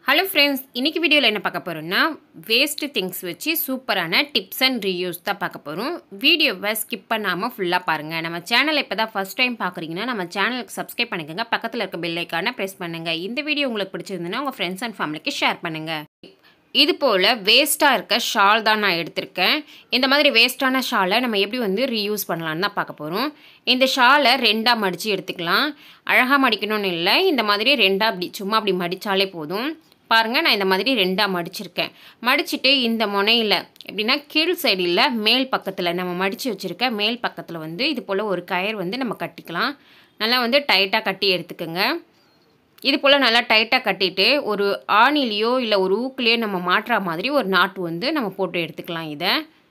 hello friends இன்றைக்கி வீடியோவில் என்ன பார்க்க போகிறோம்னா வேஸ்ட்டு திங்ஸ் வச்சு சூப்பரான டிப்ஸ் அண்ட் ரிவ்யூஸ் தான் பார்க்க போகிறோம் வீடியோவை ஸ்கிப் பண்ணாமல் ஃபுல்லாக பாருங்கள் நம்ம சேனலை இப்போ தான் ஃபஸ்ட் டைம் பார்க்குறீங்கன்னா நம்ம சேனலுக்கு சப்ஸ்கிரைப் பண்ணிக்கோங்க பக்கத்தில் இருக்க பெல் ஐக்கானை ப்ரெஸ் பண்ணுங்கள் இந்த வீடியோ உங்களுக்கு பிடிச்சிருந்துன்னா உங்கள் ஃப்ரெண்ட்ஸ் அண்ட் ஃபேமிலிக்கு ஷேர் பண்ணுங்கள் இது போல் வேஸ்ட்டாக இருக்க ஷால் தான் நான் எடுத்திருக்கேன் இந்த மாதிரி வேஸ்ட்டான ஷாலை நம்ம எப்படி வந்து ரீயூஸ் பண்ணலான்னு தான் பார்க்க போகிறோம் இந்த ஷாலை ரெண்டாக மடித்து எடுத்துக்கலாம் அழகாக மடிக்கணும்னு இல்லை இந்த மாதிரி ரெண்டாக அப்படி சும்மா அப்படி மடித்தாலே போதும் பாருங்கள் நான் இந்த மாதிரி ரெண்டாக மடிச்சிருக்கேன் மடிச்சுட்டு இந்த முனையில் எப்படின்னா கீழ் சைடில் மேல் பக்கத்தில் நம்ம மடித்து வச்சுருக்க மேல் பக்கத்தில் வந்து இது போல் ஒரு கயர் வந்து நம்ம கட்டிக்கலாம் நல்லா வந்து டைட்டாக கட்டி எடுத்துக்கோங்க இது போல் நல்லா டைட்டாக கட்டிட்டு ஒரு ஆணிலேயோ இல்லை ஒரு ஊக்குலேயோ நம்ம மாட்டுற மாதிரி ஒரு நாட்டு வந்து நம்ம போட்டு எடுத்துக்கலாம் இதை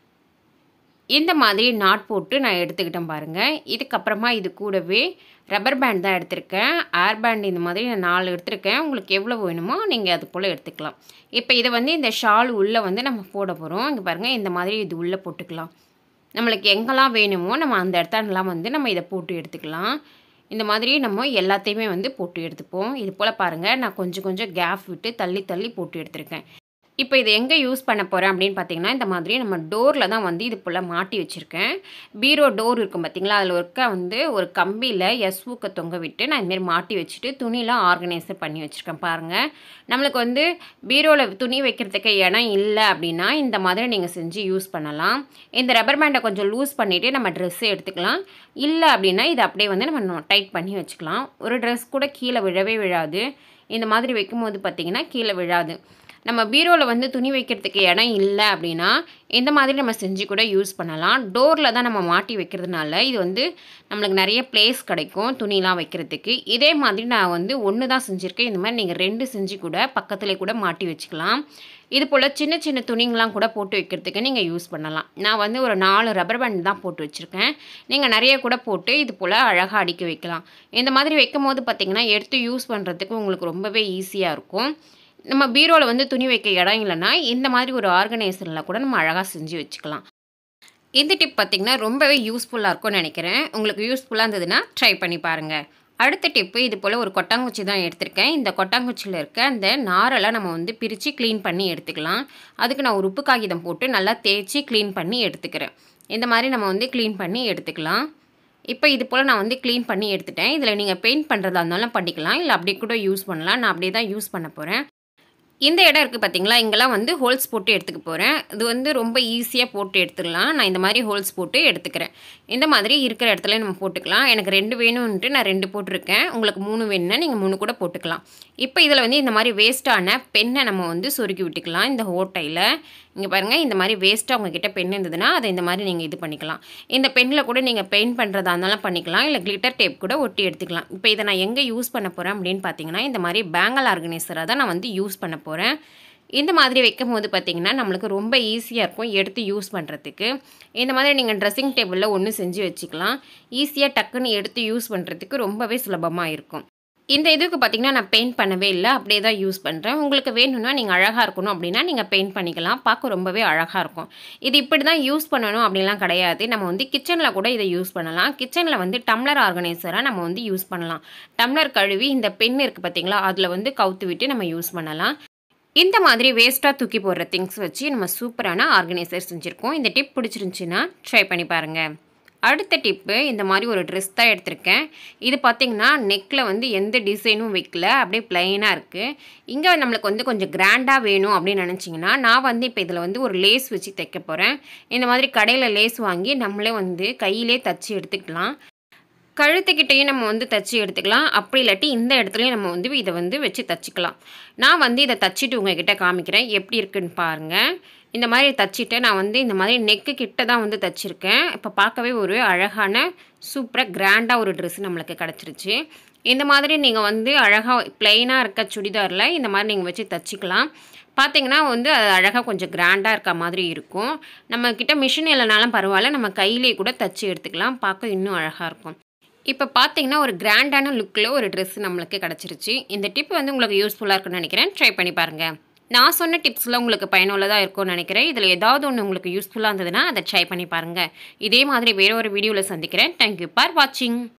இந்த மாதிரி நாட் போட்டு நான் எடுத்துக்கிட்டேன் பாருங்கள் இதுக்கப்புறமா இது கூடவே ரப்பர் பேண்ட் தான் எடுத்திருக்கேன் ஏர் பேண்ட் இந்த மாதிரி நான் நாலு எடுத்திருக்கேன் உங்களுக்கு எவ்வளோ வேணுமோ நீங்கள் அது போல் எடுத்துக்கலாம் இப்போ இதை வந்து இந்த ஷால் உள்ளே வந்து நம்ம போட போகிறோம் இங்கே பாருங்கள் இந்த மாதிரி இது உள்ளே போட்டுக்கலாம் நம்மளுக்கு எங்கெல்லாம் வேணுமோ நம்ம அந்த இடத்தெல்லாம் வந்து நம்ம இதை போட்டு எடுத்துக்கலாம் இந்த மாதிரி நம்ம எல்லாத்தையுமே வந்து போட்டு எடுத்துப்போம் இது போல் பாருங்கள் நான் கொஞ்சம் கொஞ்சம் கேப் விட்டு தள்ளி தள்ளி போட்டு எடுத்திருக்கேன் இப்போ இதை எங்கே யூஸ் பண்ண போகிறேன் அப்படின்னு பார்த்தீங்கன்னா இந்த மாதிரி நம்ம டோரில் தான் வந்து இது போல் மாட்டி வச்சுருக்கேன் பீரோ டோர் இருக்கும் பார்த்தீங்களா அதில் இருக்க வந்து ஒரு கம்பியில் எஸ்வூக்க தொங்க விட்டு நான் இதுமாரி மாட்டி வச்சுட்டு துணியெலாம் ஆர்கனைசர் பண்ணி வச்சுருக்கேன் பாருங்கள் நம்மளுக்கு வந்து பீரோவில் துணி வைக்கிறதுக்கு இடம் இல்லை அப்படின்னா இந்த மாதிரி நீங்கள் செஞ்சு யூஸ் பண்ணலாம் இந்த ரப்பர் பேண்டை கொஞ்சம் லூஸ் பண்ணிவிட்டு நம்ம ட்ரெஸ்ஸை எடுத்துக்கலாம் இல்லை அப்படின்னா இதை அப்படியே வந்து நம்ம டைட் பண்ணி வச்சுக்கலாம் ஒரு ட்ரெஸ் கூட கீழே விழவே விழாது இந்த மாதிரி வைக்கும்போது பார்த்திங்கன்னா கீழே விழாது நம்ம பீரோவில் வந்து துணி வைக்கிறதுக்கு இடம் இல்லை அப்படின்னா இந்த மாதிரி நம்ம செஞ்சு கூட யூஸ் பண்ணலாம் டோரில் தான் நம்ம மாட்டி வைக்கிறதுனால இது வந்து நம்மளுக்கு நிறைய பிளேஸ் கிடைக்கும் துணிலாம் வைக்கிறதுக்கு இதே மாதிரி நான் வந்து ஒன்று தான் செஞ்சுருக்கேன் இந்த மாதிரி நீங்கள் ரெண்டு செஞ்சு கூட பக்கத்துலேயே கூட மாட்டி வச்சுக்கலாம் இது போல் சின்ன சின்ன துணிங்களாம் கூட போட்டு வைக்கிறதுக்கு நீங்கள் யூஸ் பண்ணலாம் நான் வந்து ஒரு நாலு ரப்பர் பேண்ட் தான் போட்டு வச்சுருக்கேன் நீங்கள் நிறைய கூட போட்டு இது போல் அழகாக அடிக்க வைக்கலாம் இந்த மாதிரி வைக்கும் போது பார்த்திங்கன்னா எடுத்து யூஸ் பண்ணுறதுக்கு உங்களுக்கு ரொம்பவே ஈஸியாக இருக்கும் நம்ம பீரோவில் வந்து துணி வைக்க இடம் இல்லைன்னா இந்த மாதிரி ஒரு ஆர்கனைசரில் கூட நம்ம அழகாக செஞ்சு வச்சுக்கலாம் இந்த டிப் பார்த்திங்கன்னா ரொம்பவே யூஸ்ஃபுல்லாக இருக்கும்னு நினைக்கிறேன் உங்களுக்கு யூஸ்ஃபுல்லாக இருந்ததுன்னா ட்ரை பண்ணி பாருங்கள் அடுத்த டிப்பு இது போல் ஒரு கொட்டாங்குச்சி தான் எடுத்திருக்கேன் இந்த கொட்டாங்குச்சியில் இருக்க அந்த நாரெல்லாம் நம்ம வந்து பிரித்து க்ளீன் பண்ணி எடுத்துக்கலாம் அதுக்கு நான் ஒரு உப்பு காகிதம் போட்டு நல்லா தேய்ச்சி க்ளீன் பண்ணி எடுத்துக்கிறேன் இந்த மாதிரி நம்ம வந்து க்ளீன் பண்ணி எடுத்துக்கலாம் இப்போ இது போல் நான் வந்து க்ளீன் பண்ணி எடுத்துட்டேன் இதில் நீங்கள் பெயிண்ட் பண்ணுறதா இருந்தாலும் பண்ணிக்கலாம் இல்லை அப்படியே கூட யூஸ் பண்ணலாம் நான் அப்படியே தான் யூஸ் பண்ண போகிறேன் இந்த இடம் இருக்குது பார்த்தீங்களா இங்கெல்லாம் வந்து ஹோல்ஸ் போட்டு எடுத்துக்க போகிறேன் இது வந்து ரொம்ப ஈஸியாக போட்டு எடுத்துடலாம் நான் இந்த மாதிரி ஹோல்ஸ் போட்டு எடுத்துக்கிறேன் இந்த மாதிரி இருக்கிற இடத்துல நம்ம போட்டுக்கலாம் எனக்கு ரெண்டு வேணும்ன்ட்டு நான் ரெண்டு போட்டிருக்கேன் உங்களுக்கு மூணு வேணும்னா நீங்கள் மூணு கூட போட்டுக்கலாம் இப்போ இதில் வந்து இந்த மாதிரி வேஸ்ட்டான பெண்ணை நம்ம வந்து சொருக்கி விட்டுக்கலாம் இந்த ஓட்டையில் இங்கே பாருங்கள் இந்த மாதிரி வேஸ்ட்டாக உங்ககிட்ட பென் இருந்ததுன்னா அதை இந்த மாதிரி நீங்கள் இது பண்ணிக்கலாம் இந்த பெண்ணில் கூட நீங்கள் பெயிண்ட் பண்ணுறதா இருந்தாலும் பண்ணிக்கலாம் இல்லை கிளிட்டர் டேப் கூட ஒட்டி எடுத்துக்கலாம் இப்போ இதை நான் எங்கே யூஸ் பண்ண போகிறேன் அப்படின்னு பார்த்தீங்கன்னா இந்த மாதிரி பேங்கல் ஆர்கனைசராக தான் நான் வந்து யூஸ் பண்ண போகிறேன் இந்த மாதிரி வைக்கும் போது பார்த்திங்கன்னா நம்மளுக்கு ரொம்ப ஈஸியாக இருக்கும் எடுத்து யூஸ் பண்ணுறதுக்கு இந்த மாதிரி நீங்கள் ட்ரெஸ்ஸிங் டேபிளில் ஒன்று செஞ்சு வச்சுக்கலாம் ஈஸியாக டக்குன்னு எடுத்து யூஸ் பண்ணுறதுக்கு ரொம்பவே சுலபமாக இருக்கும் இந்த இதுக்கு பார்த்திங்கன்னா நான் பெயிண்ட் பண்ணவே இல்லை அப்படியே தான் யூஸ் பண்ணுறேன் உங்களுக்கு வேணும்னா நீங்கள் அழகாக இருக்கணும் அப்படின்னா நீங்கள் பெயிண்ட் பண்ணிக்கலாம் பார்க்க ரொம்பவே அழகாக இருக்கும் இது இப்படி தான் யூஸ் பண்ணணும் அப்படிலாம் கிடையாது நம்ம வந்து கிச்சனில் கூட இதை யூஸ் பண்ணலாம் கிச்சனில் வந்து டம்ளர் ஆர்கனைசராக நம்ம வந்து யூஸ் பண்ணலாம் டம்ளர் கழுவி இந்த பென் இருக்குது பார்த்தீங்களா அதில் வந்து கவுத்து விட்டு நம்ம யூஸ் பண்ணலாம் இந்த மாதிரி வேஸ்ட்டாக தூக்கி போடுற திங்ஸ் வச்சு நம்ம சூப்பரான ஆர்கனைசர் செஞ்சுருக்கோம் இந்த டிப் பிடிச்சிருந்துச்சின்னா ட்ரை பண்ணி பாருங்கள் அடுத்த டிப்பு இந்த மாதிரி ஒரு ட்ரெஸ் தான் எடுத்திருக்கேன் இது பார்த்திங்கன்னா நெக்கில் வந்து எந்த டிசைனும் வைக்கல அப்படியே ப்ளைனாக இருக்குது இங்கே நம்மளுக்கு வந்து கொஞ்சம் கிராண்டாக வேணும் அப்படின்னு நினச்சிங்கன்னா நான் வந்து இப்போ இதில் வந்து ஒரு லேஸ் வச்சு தைக்க போகிறேன் இந்த மாதிரி கடையில் லேஸ் வாங்கி நம்மளே வந்து கையிலே தச்சு எடுத்துக்கலாம் கழுத்துக்கிட்டேயும் நம்ம வந்து தச்சு எடுத்துக்கலாம் அப்படி இல்லாட்டி இந்த இடத்துலையும் நம்ம வந்து இதை வந்து வச்சு தச்சுக்கலாம் நான் வந்து இதை தச்சுட்டு உங்ககிட்ட காமிக்கிறேன் எப்படி இருக்குன்னு பாருங்கள் இந்த மாதிரி தச்சுட்டு நான் வந்து இந்த மாதிரி நெக்கு கிட்ட தான் வந்து தச்சுருக்கேன் இப்போ பார்க்கவே ஒரு அழகான சூப்பராக கிராண்டாக ஒரு ட்ரெஸ் நம்மளுக்கு கிடச்சிருச்சு இந்த மாதிரி நீங்கள் வந்து அழகாக ப்ளைனாக இருக்க சுடிதாரில் இந்த மாதிரி நீங்கள் வச்சு தச்சுக்கலாம் பார்த்தீங்கன்னா வந்து அது அழகாக கொஞ்சம் கிராண்டாக இருக்க மாதிரி இருக்கும் நம்ம கிட்ட மிஷின் இல்லைனாலும் பரவாயில்ல நம்ம கையிலே கூட தச்சு எடுத்துக்கலாம் பார்க்க இன்னும் அழகாக இருக்கும் இப்போ பார்த்தீங்கன்னா ஒரு கிராண்டான லுக்கில் ஒரு ட்ரெஸ் நம்மளுக்கு கிடச்சிருச்சு இந்த டிப் வந்து உங்களுக்கு யூஸ்ஃபுல்லாக இருக்குன்னு நினைக்கிறேன் ட்ரை பண்ணி பாருங்கள் நான் சொன்ன டிப்ஸில் உங்களுக்கு பயனுள்ளதாக இருக்கும்னு நினைக்கிறேன் இதில் ஏதாவது ஒன்று உங்களுக்கு யூஸ்ஃபுல்லாக இருந்ததுன்னா அதை ட்ரை பண்ணி பாருங்கள் இதே மாதிரி வேறு ஒரு வீடியோவில் சந்திக்கிறேன் தேங்க்யூ ஃபார் வாட்சிங்